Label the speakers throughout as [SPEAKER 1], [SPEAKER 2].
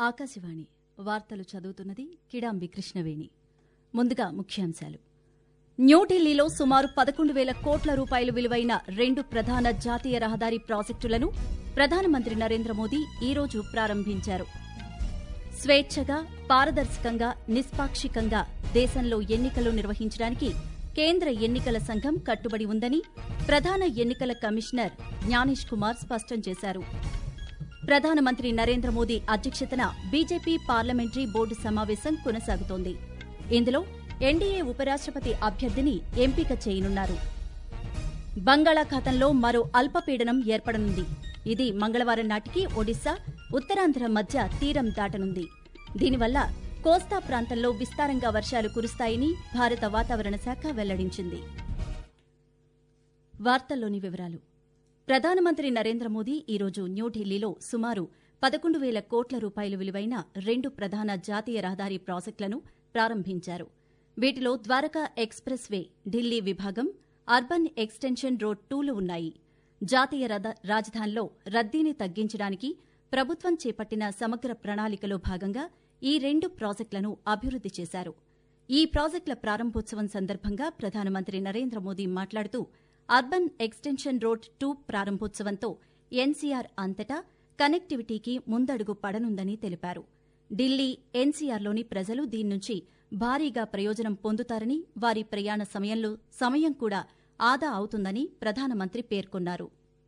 [SPEAKER 1] ఆకాశవాణి వార్తలు చదువుతున్నది కిడాంబి కృష్ణవేణి ముందుగా ముఖ్యాంశాలు న్యూఢిల్లీలో సుమారు పదకొండు వేల కోట్ల రూపాయలు విలువైన రెండు ప్రధాన జాతీయ రహదారి ప్రాజెక్టులను ప్రధానమంత్రి నరేంద్ర మోదీ ఈ రోజు ప్రారంభించారు స్వేచ్ఛగా పారదర్శకంగా నిష్పాక్షికంగా దేశంలో ఎన్నికలు నిర్వహించడానికి కేంద్ర ఎన్నికల సంఘం కట్టుబడి ఉందని ప్రధాన ఎన్నికల కమిషనర్ జ్ఞానేష్ కుమార్ స్పష్టం చేశారు ప్రధానమంత్రి నరేంద్ర మోదీ అధ్యక్షతన బీజేపీ పార్లమెంటరీ బోర్డు సమావేశం కొనసాగుతోంది ఇందులో ఎన్డీఏ ఉపరాష్టపతి అభ్యర్థిని ఎంపిక చేయనున్నారు బంగాళాఖాతంలో మరో అల్పపీడనం ఏర్పడనుంది ఇది మంగళవారం నాటికి ఒడిశా ఉత్తరాంధ్ర మధ్య తీరం దాటనుంది దీనివల్ల కోస్తా ప్రాంతంలో విస్తారంగా వర్షాలు కురుస్తాయని భారత వాతావరణ శాఖ వెల్లడించింది వార్తల్లోని వివరాలు ప్రధానమంత్రి నరేంద్ర మోదీ ఈరోజు న్యూఢిల్లీలో సుమారు పదకొండు వేల కోట్ల రూపాయలు విలువైన రెండు ప్రధాన జాతీయ రహదారి ప్రాజెక్టులను ప్రారంభించారు వీటిలో ద్వారకా ఎక్స్ప్రెస్ వే ఢిల్లీ విభాగం అర్బన్ ఎక్స్టెన్షన్ రోడ్ టూలు ఉన్నాయి జాతీయ రథ- రాజధానిలో రద్దీని తగ్గించడానికి ప్రభుత్వం చేపట్టిన సమగ్ర ప్రణాళికలో భాగంగా ఈ రెండు ప్రాజెక్టులను అభివృద్ది చేశారు ఈ ప్రాజెక్టుల ప్రారంభోత్సవం సందర్భంగా ప్రధానమంత్రి నరేంద్ర మోదీ మాట్లాడుతూ అర్బన్ ఎక్స్టెన్షన్ రోడ్ టూ ప్రారంభోత్సవంతో ఎన్సీఆర్ అంతటా కనెక్టివిటీకి ముందడుగు పడనుందని తెలిపారు ఢిల్లీ ఎన్సీఆర్లోని ప్రజలు దీని నుంచి భారీగా ప్రయోజనం పొందుతారని వారి ప్రయాణ సమయంలో సమయం కూడా ఆదా అవుతుందని ప్రధానమంత్రి పేర్కొన్నారు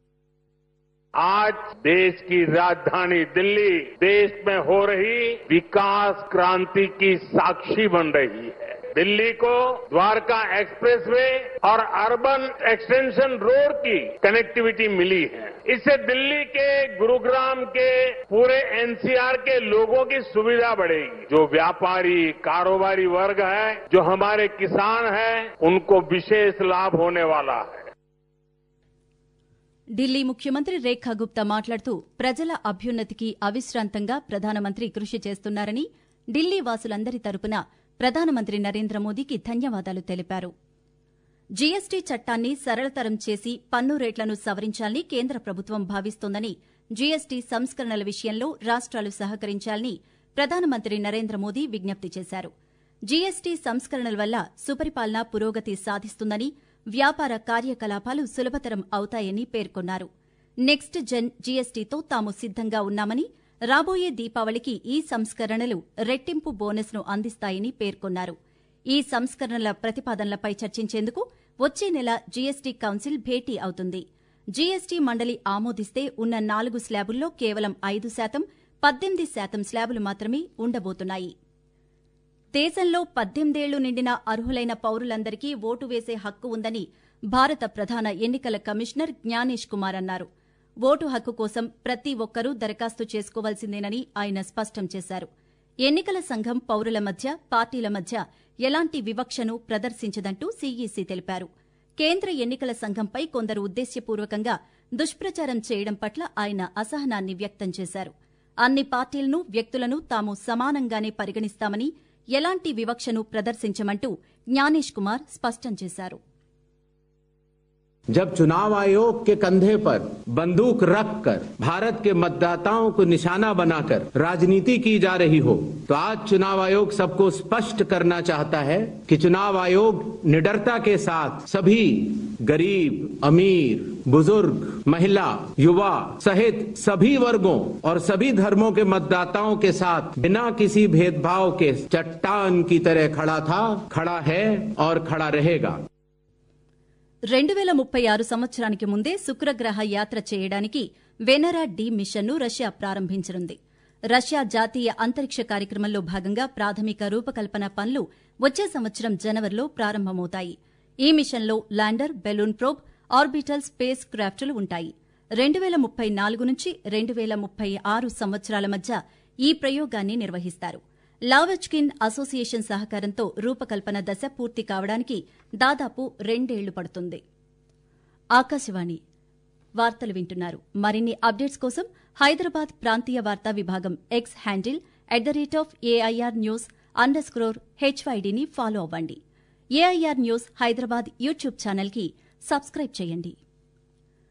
[SPEAKER 2] आज देश की राजधानी दिल्ली देश में हो रही विकास क्रांति की साक्षी बन रही है दिल्ली को द्वारका एक्सप्रेसवे और अर्बन एक्सटेंशन रोड की कनेक्टिविटी मिली है इससे दिल्ली के गुरुग्राम के पूरे एनसीआर के लोगों की सुविधा बढ़ेगी जो व्यापारी कारोबारी वर्ग है जो हमारे किसान हैं उनको विशेष लाभ होने वाला है
[SPEAKER 1] ఢిల్లీ ముఖ్యమంత్రి రేఖా గుప్తా మాట్లాడుతూ ప్రజల అభ్యున్నతికి అవిశ్రాంతంగా ప్రధానమంత్రి కృషి చేస్తున్నారని ఢిల్లీ వాసులందరి తరపున ప్రధానమంత్రి నరేంద్ర మోదీకి ధన్యవాదాలు తెలిపారు జీఎస్టీ చట్టాన్ని సరళతరం చేసి పన్ను రేట్లను సవరించాలని కేంద్ర ప్రభుత్వం భావిస్తోందని జీఎస్టీ సంస్కరణల విషయంలో రాష్ట్రాలు సహకరించాలని ప్రధానమంత్రి నరేంద్ర మోదీ విజ్ఞప్తి చేశారు జీఎస్టీ సంస్కరణల వల్ల సుపరిపాలన పురోగతి సాధిస్తుందని వ్యాపార కార్యకలాపాలు సులభతరం అవుతాయని పేర్కొన్నారు నెక్స్ట్ జెన్ జీఎస్టీతో తాము సిద్దంగా ఉన్నామని రాబోయే దీపావళికి ఈ సంస్కరణలు రెట్టింపు బోనస్ను అందిస్తాయని పేర్కొన్నారు ఈ సంస్కరణల ప్రతిపాదనలపై చర్చించేందుకు వచ్చే నెల జీఎస్టీ కౌన్సిల్ భేటీ అవుతుంది జీఎస్టీ మండలి ఆమోదిస్తే ఉన్న నాలుగు స్లాబుల్లో కేవలం ఐదు శాతం పద్దెనిమిది శాతం స్లాబులు మాత్రమే ఉండబోతున్నాయి దేశంలో పద్దెనిమిదేళ్లు నిండిన అర్హులైన పౌరులందరికీ ఓటు వేసే హక్కు ఉందని భారత ప్రధాన ఎన్నికల కమిషనర్ జ్ఞానేష్ కుమార్ అన్నారు ఓటు హక్కు కోసం ప్రతి ఒక్కరూ దరఖాస్తు చేసుకోవాల్సిందేనని ఆయన స్పష్టం చేశారు ఎన్నికల సంఘం పౌరుల మధ్య పార్టీల మధ్య ఎలాంటి వివక్షను ప్రదర్శించదంటూ సీఈసీ తెలిపారు కేంద్ర ఎన్నికల సంఘంపై కొందరు ఉద్దేశ్యపూర్వకంగా దుష్ప్రచారం చేయడం పట్ల ఆయన అసహనాన్ని వ్యక్తం చేశారు అన్ని పార్టీలను వ్యక్తులను తాము సమానంగానే పరిగణిస్తామని ఎలాంటి వివక్షను ప్రదర్శించమంటూ జ్ఞానేష్ కుమార్ స్పష్టం చేశారు
[SPEAKER 3] जब चुनाव आयोग के कंधे पर बंदूक रखकर भारत के मतदाताओं को निशाना बनाकर राजनीति की जा रही हो तो आज चुनाव आयोग सबको स्पष्ट करना चाहता है कि चुनाव आयोग निडरता के साथ सभी गरीब अमीर बुजुर्ग महिला युवा सहित सभी वर्गों और सभी धर्मों के मतदाताओं के साथ बिना किसी भेदभाव के चट्टान की तरह खड़ा था खड़ा है और खड़ा रहेगा
[SPEAKER 1] రెండు వేల ముప్పై ఆరు సంవత్సరానికి ముందే శుక్రగ్రహ యాత్ర చేయడానికి వెనరా డి మిషన్ను రష్యా ప్రారంభించనుంది రష్యా జాతీయ అంతరిక్ష కార్యక్రమంలో భాగంగా ప్రాథమిక రూపకల్పన పనులు వచ్చే సంవత్సరం జనవరిలో ప్రారంభమవుతాయి ఈ మిషన్లో lander balloon probe orbital space క్రాఫ్టులు ఉంటాయి రెండు వేల ముప్పై నాలుగు నుంచి రెండు వేల ముప్పై ఆరు సంవత్సరాల మధ్య ఈ ప్రయోగాన్ని నిర్వహిస్తారు లావెచ్కిన్ అసోసియేషన్ సహకారంతో రూపకల్పన దశ పూర్తి కావడానికి దాదాపు రెండేళ్లు పడుతుంది ఆకాశవాణి వార్తలు వింటున్నారు మరిన్ని అప్డేట్స్ కోసం హైదరాబాద్ ప్రాంతీయ వార్తా విభాగం X handle at the rate of AIR news underscore హెచ్వైడీని ఫాలో అవ్వండి ఏఐఆర్ న్యూస్ హైదరాబాద్ యూట్యూబ్ ఛానల్కి సబ్స్క్రైబ్ చేయండి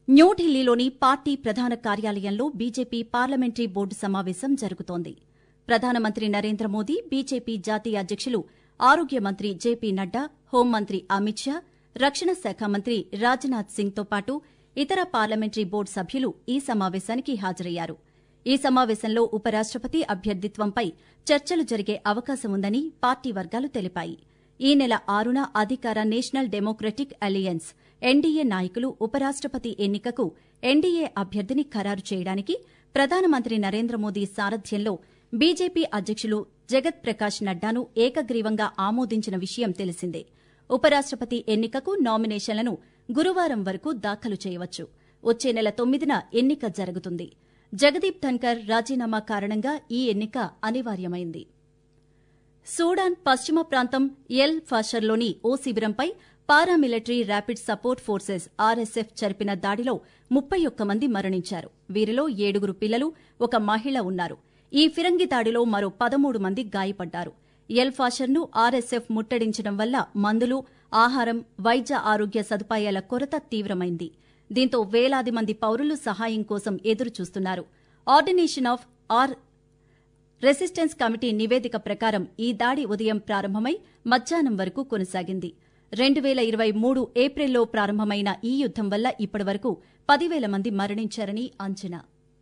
[SPEAKER 1] న్యూఢిల్లీలోని పార్టీ ప్రధాన కార్యాలయంలో బీజేపీ పార్లమెంటరీ బోర్డు సమావేశం జరుగుతోంది ప్రధానమంత్రి నరేంద్ర మోదీ బీజేపీ జాతీయ అధ్యకులు ఆరోగ్య మంత్రి జేపీ నడ్డా హోంమంత్రి అమిత్ షా రక్షణ శాఖ మంత్రి రాజ్నాథ్ సింగ్తో పాటు ఇతర పార్లమెంటరీ బోర్డు సభ్యులు ఈ సమావేశానికి హాజరయ్యారు ఈ సమావేశంలో ఉపరాష్టపతి అభ్యర్థిత్వంపై చర్చలు జరిగే అవకాశం ఉందని పార్టీ వర్గాలు తెలిపాయి ఈ నెల ఆరున అధికార నేషనల్ డెమోక్రటిక్ అలయన్స్ ఎన్డీఏ నాయకులు ఉపరాష్టపతి ఎన్నికకు ఎన్డీఏ అభ్యర్థిని ఖరారు చేయడానికి ప్రధానమంత్రి నరేంద్ర మోదీ సారథ్యంలో బీజేపీ అధ్యకులు జగత్ ప్రకాష్ నడ్డాను ఏకగ్రీవంగా ఆమోదించిన విషయం తెలిసిందే ఉపరాష్టపతి ఎన్నికకు నామినేషన్లను గురువారం వరకు దాఖలు చేయవచ్చు వచ్చే నెల తొమ్మిదిన ఎన్నిక జరుగుతుంది జగదీప్ ధన్కర్ రాజీనామా కారణంగా ఈ ఎన్నిక అనివార్యమైంది సూడాన్ పశ్చిమ ప్రాంతం ఎల్ ఫాషర్లోని ఓ శిబిరంపై paramilitary rapid support forces RSF జరిపిన దాడిలో ముప్పై ఒక్క మంది మరణించారు వీరిలో ఏడుగురు పిల్లలు ఒక మహిళ ఉన్నారు ఈ ఫిరంగి దాడిలో మరో పదమూడు మంది గాయపడ్డారు ఎల్ ఫాషర్ను ఆర్ఎస్ఎఫ్ ముట్టడించడం వల్ల మందులు ఆహారం వైద్య ఆరోగ్య సదుపాయాల కొరత తీవ్రమైంది దీంతో వేలాది మంది పౌరులు సహాయం కోసం ఎదురుచూస్తున్నారు coordination of our resistance committee నివేదిక ప్రకారం ఈ దాడి ఉదయం ప్రారంభమై మధ్యాహ్నం వరకు కొనసాగింది రెండు వేల ఇరవై మూడు ఏప్రిల్లో ప్రారంభమైన ఈ యుద్దం వల్ల ఇప్పటివరకు పదివేల మంది మరణించారని అంచనా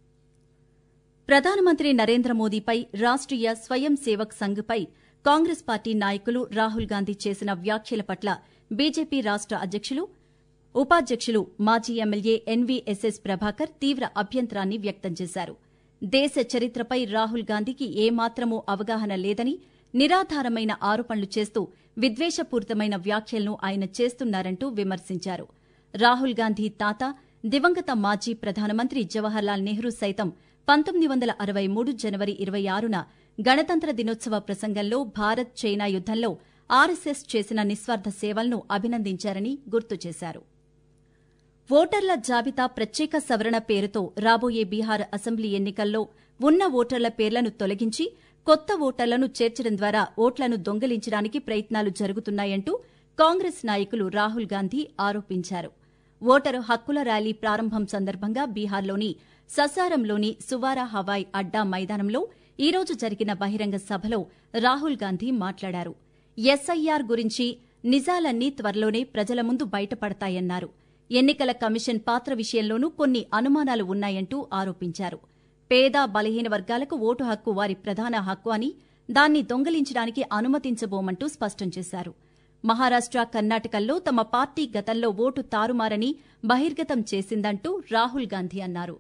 [SPEAKER 1] ప్రధానమంత్రి నరేంద్ర మోదీపై రాష్ట్రీయ స్వయం సేవక్ సంఘ్పై కాంగ్రెస్ పార్టీ నాయకులు రాహుల్ గాంధీ చేసిన వ్యాఖ్యల పట్ల బీజేపీ రాష్ట అధ్యకులు ఉపాధ్యకులు మాజీ ఎమ్మెల్యే ఎన్వీఎస్ఎస్ ప్రభాకర్ తీవ్ర అభ్యంతరాన్ని వ్యక్తం చేశారు దేశ చరిత్రపై రాహుల్ గాంధీకి ఏమాత్రమూ అవగాహన లేదని నిరాధారమైన ఆరోపణలు చేస్తూ విద్వేషపూరితమైన వ్యాఖ్యలను ఆయన చేస్తున్నారంటూ విమర్శించారు రాహుల్ గాంధీ తాత దివంగత మాజీ ప్రధానమంత్రి జవహర్లాల్ నెహ్రూ సైతం పంతొమ్మిది వందల అరవై మూడు జనవరి ఇరవై ఆరున గణతంత్ర దినోత్సవ ప్రసంగంలో భారత్ చైనా యుద్దంలో ఆర్ఎస్ఎస్ చేసిన నిస్వార్థ సేవలను అభినందించారని గుర్తు చేశారు ఓటర్ల జాబితా ప్రత్యేక సవరణ పేరుతో రాబోయే బీహార్ అసెంబ్లీ ఎన్నికల్లో ఉన్న ఓటర్ల పేర్లను తొలగించి కొత్త ఓటర్లను చేర్చడం ద్వారా ఓట్లను దొంగిలించడానికి ప్రయత్నాలు జరుగుతున్నాయంటూ కాంగ్రెస్ నాయకులు రాహుల్ గాంధీ ఆరోపించారు ఓటరు హక్కుల ర్యాలీ ప్రారంభం సందర్భంగా బీహార్లోని ససారంలోని సువారా హవాయ్ అడ్డా మైదానంలో ఈ రోజు జరిగిన బహిరంగ సభలో రాహుల్ గాంధీ మాట్లాడారు ఎస్ఐఆర్ గురించి నిజాలన్నీ త్వరలోనే ప్రజల ముందు బయటపడతాయన్నారు ఎన్నికల కమిషన్ పాత్ర విషయంలోనూ కొన్ని అనుమానాలు ఉన్నాయంటూ ఆరోపించారు పేద బలహీన వర్గాలకు ఓటు హక్కు వారి ప్రధాన హక్కు అని దాన్ని దొంగలించడానికి అనుమతించబోమంటూ స్పష్టం చేశారు మహారాష్ట కర్ణాటకల్లో తమ పార్టీ గతంలో ఓటు తారుమారని బహిర్గతం చేసిందంటూ రాహుల్ గాంధీ అన్నారు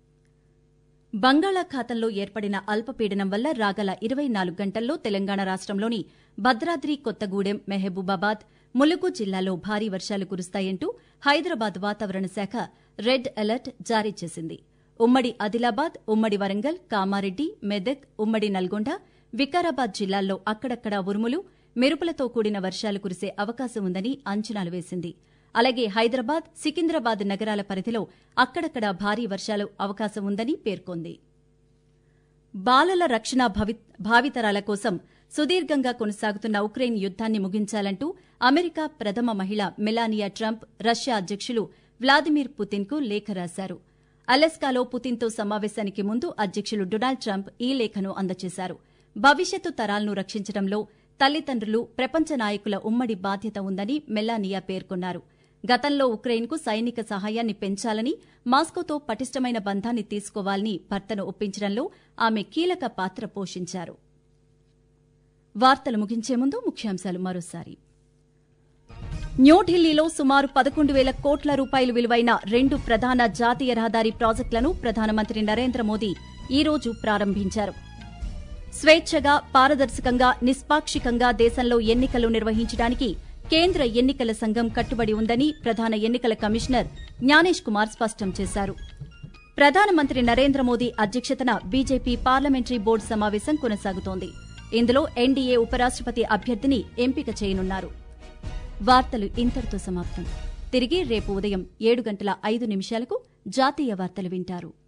[SPEAKER 1] బంగాళాఖాతంలో ఏర్పడిన అల్పపీడనం వల్ల రాగల ఇరవై నాలుగు గంటల్లో తెలంగాణ రాష్టంలోని భద్రాద్రి కొత్తగూడెం మెహబూబాబాద్ ములుగు జిల్లాలో భారీ వర్షాలు కురుస్తాయంటూ హైదరాబాద్ వాతావరణ శాఖ రెడ్ అలర్ట్ జారీ చేసింది ఉమ్మడి ఆదిలాబాద్ ఉమ్మడి వరంగల్ కామారెడ్డి మెదక్ ఉమ్మడి నల్గొండ వికారాబాద్ జిల్లాల్లో అక్కడక్కడా ఉరుములు మెరుపులతో కూడిన వర్షాలు కురిసే అవకాశం ఉందని అంచనాలు వేసింది అలాగే హైదరాబాద్ సికింద్రాబాద్ నగరాల పరిధిలో అక్కడక్కడ భారీ వర్షాలు అవకాశం ఉందని పేర్కొంది బాలల రక్షణ భవి- భావితరాల కోసం సుదీర్ఘంగా కొనసాగుతున్న ఉక్రెయిన్ యుద్దాన్ని ముగించాలంటూ అమెరికా ప్రథమ మహిళ మెలానియా ట్రంప్ రష్యా అధ్యకులు వ్లాదిమిర్ పుతిన్కు లేఖ రాశారు అలెస్కాలో పుతిన్తో సమావేశానికి ముందు అధ్యకులు డొనాల్డ్ ట్రంప్ ఈ లేఖను అందజేశారు భవిష్యత్తు తరాలను రక్షించడంలో తల్లిదండ్రులు ప్రపంచ నాయకుల ఉమ్మడి బాధ్యత ఉందని మెలానియా పేర్కొన్నారు గతంలో ఉక్రెయిన్కు సైనిక సహాయాన్ని పెంచాలని మాస్కోతో పటిష్టమైన బంధాన్ని తీసుకోవాలని భర్తను ఒప్పించడంలో ఆమె కీలక పాత్ర పోషించారు వార్తలు ముగించే ముందు ముఖ్యాంశాలు మరోసారి న్యూఢిల్లీలో సుమారు పదకొండు వేల కోట్ల రూపాయలు విలువైన రెండు ప్రధాన జాతీయ రహదారి ప్రాజెక్టులను ప్రధానమంత్రి నరేంద్ర మోదీ ఈ రోజు ప్రారంభించారు స్వేచ్ఛగా పారదర్శకంగా నిష్పాక్షికంగా దేశంలో ఎన్నికలు నిర్వహించడానికి కేంద్ర ఎన్నికల సంఘం కట్టుబడి ఉందని ప్రధాన ఎన్నికల కమిషనర్ జ్ఞానేష్ కుమార్ స్పష్టం చేశారు ప్రధానమంత్రి నరేంద్ర మోదీ అధ్యక్షతన బీజేపీ పార్లమెంటరీ బోర్డు సమావేశం కొనసాగుతోంది ఇందులో ఎన్డీఏ ఉపరాష్టపతి అభ్యర్థిని ఎంపిక చేయనున్నారు వార్తలు ఇంతటితో సమాప్తం తిరిగి రేపు ఉదయం ఏడు గంటల ఐదు నిమిషాలకు జాతీయ వార్తలు వింటారు